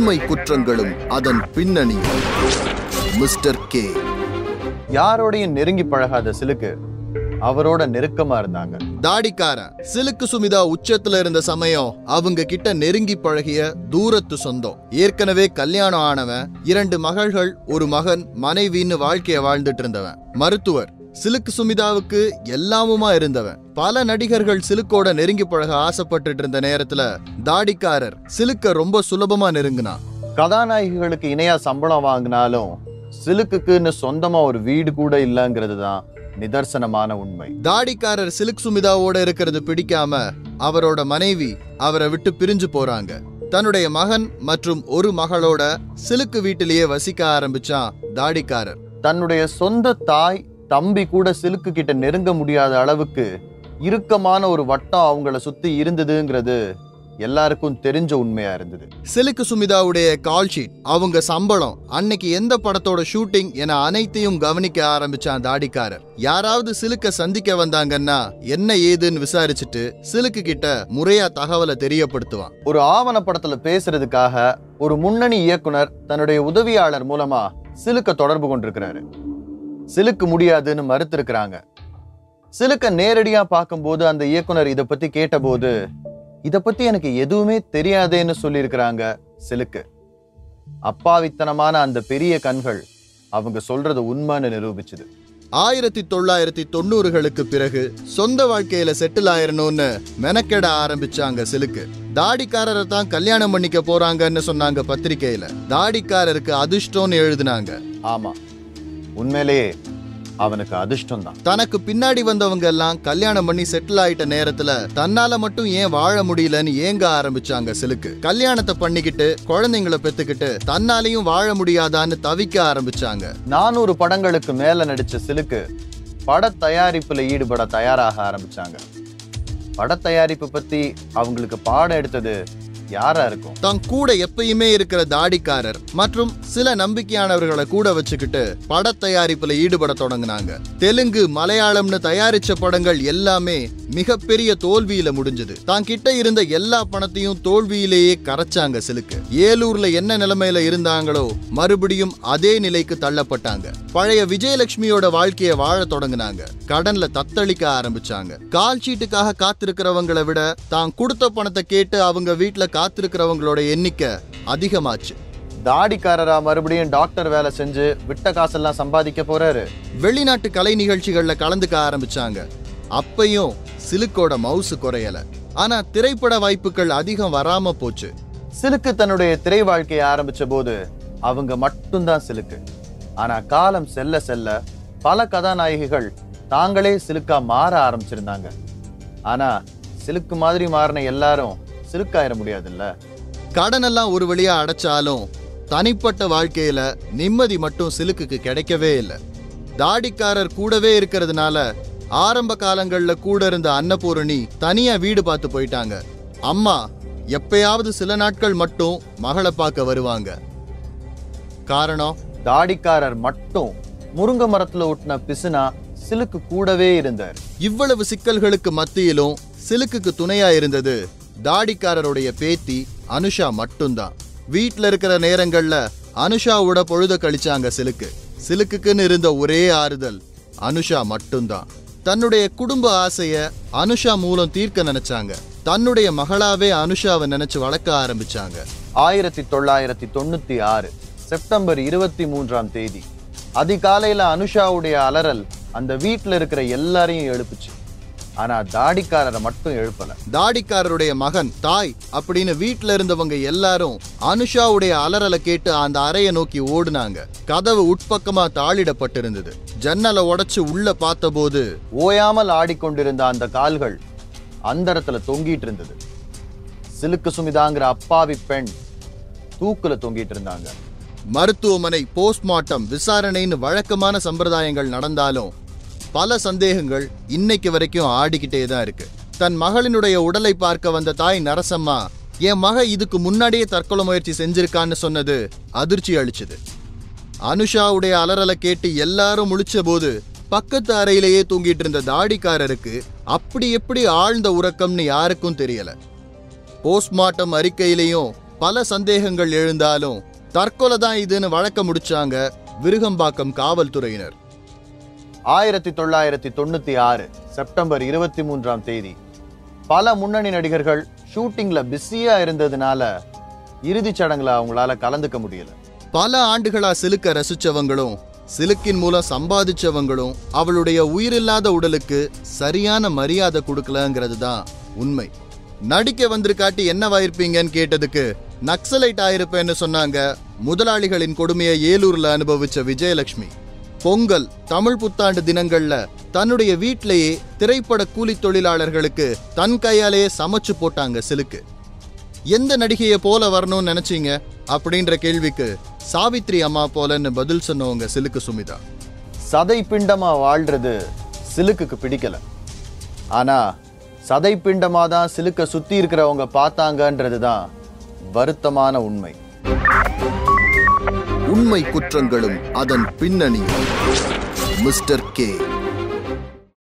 உண்மை குற்றங்களும் அதன் பின்னணியும் mister K யாரோடையும் நெருங்கி பழகாத சிலுக்கு அவரோட நெருக்கமா இருந்தாங்க தாடிக்காரன் சிலுக்கு சுமிதா உச்சத்துல இருந்த சமயம் அவங்க கிட்ட நெருங்கி பழகிய தூரத்து சொந்தம் ஏற்கனவே கல்யாணம் ஆனவன் இரண்டு மகள்கள் ஒரு மகன் மனைவின்னு வாழ்க்கைய வாழ்ந்துட்டு இருந்தவன் மருத்துவர் சிலுக்கு சுமிதாவுக்கு எல்லாமுமா இருந்தவன் பல நடிகர்கள் சிலுக்கோட நெருங்கி பழக ஆசைப்பட்டுட்டு இருந்த நேரத்துல தாடிக்காரர் சிலுக்க ரொம்ப சுலபமா நெருங்கினான் கதாநாயகிகளுக்கு இணையா சம்பளம் வாங்கினாலும் சிலுக்குக்குன்னு சொந்தமா ஒரு வீடு கூட இல்லைங்கிறது தான் நிதர்சனமான உண்மை தாடிக்காரர் சிலுக் சுமிதாவோட இருக்கிறது பிடிக்காம அவரோட மனைவி அவரை விட்டு பிரிஞ்சு போறாங்க தன்னுடைய மகன் மற்றும் ஒரு மகளோட சிலுக்கு வீட்டிலேயே வசிக்க ஆரம்பிச்சான் தாடிக்காரர் தன்னுடைய சொந்த தாய் தம்பி கூட சிலுக்கு கிட்ட நெருங்க முடியாத அளவுக்கு இறுக்கமான ஒரு வட்டம் அவங்கள சுத்தி இருந்ததுங்கிறது எல்லாருக்கும் தெரிஞ்ச உண்மையா இருந்தது சிலுக்கு சுமிதாவுடைய கால் ஷீட் அவங்க சம்பளம் அன்னைக்கு எந்த படத்தோட ஷூட்டிங் என அனைத்தையும் கவனிக்க ஆரம்பிச்சான் தாடிக்காரர் யாராவது சிலுக்க சந்திக்க வந்தாங்கன்னா என்ன ஏதுன்னு விசாரிச்சுட்டு சிலுக்கு கிட்ட முறையா தகவலை தெரியப்படுத்துவான் ஒரு ஆவணப்படத்துல பேசுறதுக்காக ஒரு முன்னணி இயக்குனர் தன்னுடைய உதவியாளர் மூலமா சிலுக்க தொடர்பு கொண்டிருக்கிறாரு சிலுக்கு முடியாதுன்னு மறுத்திருக்கிறாங்க சிலுக்க நேரடியா பார்க்கும்போது அந்த இயக்குனர் இதை பத்தி கேட்டபோது இத பத்தி எனக்கு எதுவுமே தெரியாதேன்னு சொல்லியிருக்கிறாங்க சிலுக்கு அப்பாவித்தனமான அந்த பெரிய கண்கள் அவங்க சொல்றது உண்மைன்னு நிரூபிச்சுது ஆயிரத்தி தொள்ளாயிரத்தி தொண்ணூறுகளுக்கு பிறகு சொந்த வாழ்க்கையில செட்டில் ஆயிரணும்னு மெனக்கெட ஆரம்பிச்சாங்க சிலுக்கு தாடிக்காரரை தான் கல்யாணம் பண்ணிக்க போறாங்கன்னு சொன்னாங்க பத்திரிக்கையில தாடிக்காரருக்கு அதிர்ஷ்டம்னு எழுதினாங்க ஆமா உண்மையிலேயே அவனுக்கு அதிர்ஷ்டம் தான் தனக்கு பின்னாடி வந்தவங்க எல்லாம் கல்யாணம் பண்ணி செட்டில் ஆயிட்ட நேரத்துல தன்னால மட்டும் ஏன் வாழ முடியலன்னு ஏங்க ஆரம்பிச்சாங்க சிலுக்கு கல்யாணத்தை பண்ணிக்கிட்டு குழந்தைங்களை பெத்துக்கிட்டு தன்னாலையும் வாழ முடியாதான்னு தவிக்க ஆரம்பிச்சாங்க நானூறு படங்களுக்கு மேல நடிச்ச சிலுக்கு பட தயாரிப்புல ஈடுபட தயாராக ஆரம்பிச்சாங்க பட தயாரிப்பு பத்தி அவங்களுக்கு பாடம் எடுத்தது யாரா இருக்கும் தன் கூட எப்பயுமே இருக்கிற தாடிக்காரர் மற்றும் சில நம்பிக்கையானவர்களை கூட வச்சுக்கிட்டு பட தயாரிப்புல ஈடுபட தொடங்குனாங்க தெலுங்கு மலையாளம்னு தயாரிச்ச படங்கள் எல்லாமே மிகப்பெரிய தோல்வியில முடிஞ்சது தான் கிட்ட இருந்த எல்லா பணத்தையும் தோல்வியிலேயே கரைச்சாங்க சிலுக்கு ஏலூர்ல என்ன நிலைமையில இருந்தாங்களோ மறுபடியும் அதே நிலைக்கு தள்ளப்பட்டாங்க பழைய விஜயலட்சுமியோட வாழ்க்கைய வாழ தொடங்குனாங்க கடன்ல தத்தளிக்க ஆரம்பிச்சாங்க கால் சீட்டுக்காக காத்திருக்கிறவங்களை விட தான் கொடுத்த பணத்தை கேட்டு அவங்க வீட்டுல காத்திருக்கிறவங்களோட எண்ணிக்கை அதிகமாச்சு தாடிக்காரரா மறுபடியும் டாக்டர் வேலை செஞ்சு விட்ட காசெல்லாம் சம்பாதிக்க போறாரு வெளிநாட்டு கலை நிகழ்ச்சிகள்ல கலந்துக்க ஆரம்பிச்சாங்க அப்பையும் சிலுக்கோட மவுசு குறையல ஆனா திரைப்பட வாய்ப்புகள் அதிகம் வராம போச்சு சிலுக்கு தன்னுடைய திரை வாழ்க்கையை ஆரம்பிச்ச போது அவங்க மட்டும்தான் சிலுக்கு ஆனா காலம் செல்ல செல்ல பல கதாநாயகிகள் தாங்களே சிலுக்கா மாற ஆரம்பிச்சிருந்தாங்க ஆனா சிலுக்கு மாதிரி மாறின எல்லாரும் சிலுக்காயிர முடியாதுல்ல கடனெல்லாம் ஒரு வழியா அடைச்சாலும் தனிப்பட்ட வாழ்க்கையில நிம்மதி மட்டும் சிலுக்குக்கு கிடைக்கவே இல்லை தாடிக்காரர் கூடவே இருக்கிறதுனால ஆரம்ப காலங்கள்ல கூட இருந்த அன்னபூரணி தனியா வீடு பார்த்து போயிட்டாங்க அம்மா எப்பயாவது சில நாட்கள் மட்டும் மகளை பார்க்க வருவாங்க காரணம் தாடிக்காரர் மட்டும் முருங்க மரத்துல ஒட்டின பிசுனா சிலுக்கு கூடவே இருந்தார் இவ்வளவு சிக்கல்களுக்கு மத்தியிலும் சிலுக்குக்கு துணையா இருந்தது தாடிக்காரருடைய பேத்தி அனுஷா மட்டும்தான் வீட்ல இருக்கிற நேரங்கள்ல அனுஷாவோட பொழுத கழிச்சாங்க சிலுக்கு சிலுக்குக்குன்னு இருந்த ஒரே ஆறுதல் அனுஷா மட்டும்தான் தன்னுடைய குடும்ப ஆசைய அனுஷா மூலம் தீர்க்க நினைச்சாங்க தன்னுடைய மகளாவே அனுஷாவை நினைச்சு வளர்க்க ஆரம்பிச்சாங்க ஆயிரத்தி தொள்ளாயிரத்தி தொண்ணூத்தி ஆறு செப்டம்பர் இருபத்தி மூன்றாம் தேதி அதிகாலையில அனுஷாவுடைய அலறல் அந்த வீட்ல இருக்கிற எல்லாரையும் எழுப்புச்சு ஆனா தாடிக்காரரை மட்டும் எழுப்பல தாடிக்காரருடைய மகன் தாய் அப்படின்னு வீட்ல இருந்தவங்க எல்லாரும் அனுஷாவுடைய அலறலை கேட்டு அந்த அறையை நோக்கி ஓடுனாங்க கதவு உட்பக்கமா தாளிடப்பட்டிருந்தது ஜன்னலை உடைச்சு உள்ள பார்த்தபோது ஓயாமல் ஆடிக்கொண்டிருந்த அந்த கால்கள் அந்தரத்துல தொங்கிட்டு இருந்தது சிலுக்கு சுமிதாங்கிற அப்பாவி பெண் தூக்குல தொங்கிட்டு இருந்தாங்க மருத்துவமனை போஸ்ட்மார்ட்டம் விசாரணைன்னு வழக்கமான சம்பிரதாயங்கள் நடந்தாலும் பல சந்தேகங்கள் இன்னைக்கு வரைக்கும் ஆடிக்கிட்டே தான் இருக்கு தன் மகளினுடைய உடலை பார்க்க வந்த தாய் நரசம்மா என் மக இதுக்கு முன்னாடியே தற்கொலை முயற்சி செஞ்சிருக்கான்னு சொன்னது அதிர்ச்சி அளிச்சது அனுஷாவுடைய அலறலை கேட்டு எல்லாரும் முழிச்ச போது பக்கத்து அறையிலேயே தூங்கிட்டு இருந்த தாடிக்காரருக்கு அப்படி எப்படி ஆழ்ந்த உறக்கம்னு யாருக்கும் தெரியல போஸ்ட்மார்ட்டம் அறிக்கையிலையும் பல சந்தேகங்கள் எழுந்தாலும் தற்கொலை தான் இதுன்னு வழக்க முடிச்சாங்க விருகம்பாக்கம் காவல்துறையினர் ஆயிரத்தி தொள்ளாயிரத்தி தொண்ணூத்தி ஆறு செப்டம்பர் இருபத்தி மூன்றாம் தேதி பல முன்னணி நடிகர்கள் ஷூட்டிங்ல பிஸியா இருந்ததுனால இறுதிச் சடங்குல அவங்களால கலந்துக்க முடியல பல ஆண்டுகளா சிலுக்க ரசிச்சவங்களும் சிலுக்கின் மூலம் சம்பாதிச்சவங்களும் அவளுடைய உயிரில்லாத உடலுக்கு சரியான மரியாதை கொடுக்கலங்கிறது தான் உண்மை நடிக்க வந்திருக்காட்டி என்னவாயிருப்பீங்கன்னு கேட்டதுக்கு நக்சலைட் ஆயிருப்பேன்னு சொன்னாங்க முதலாளிகளின் கொடுமையை ஏலூர்ல அனுபவிச்ச விஜயலட்சுமி பொங்கல் தமிழ் புத்தாண்டு தினங்கள்ல தன்னுடைய வீட்டிலேயே திரைப்பட கூலி தொழிலாளர்களுக்கு தன் கையாலேயே சமைச்சு போட்டாங்க சிலுக்கு எந்த நடிகையை போல வரணும்னு நினைச்சீங்க அப்படின்ற கேள்விக்கு சாவித்ரி அம்மா போலன்னு பதில் சொன்னவங்க சிலுக்கு சுமிதா சதை பிண்டமா வாழ்றது சிலுக்குக்கு பிடிக்கல ஆனா சதை பிண்டமா தான் சிலுக்க சுத்தி இருக்கிறவங்க பார்த்தாங்கன்றது தான் வருத்தமான உண்மை உண்மை குற்றங்களும் அதன் பின்னணியும் மிஸ்டர் கே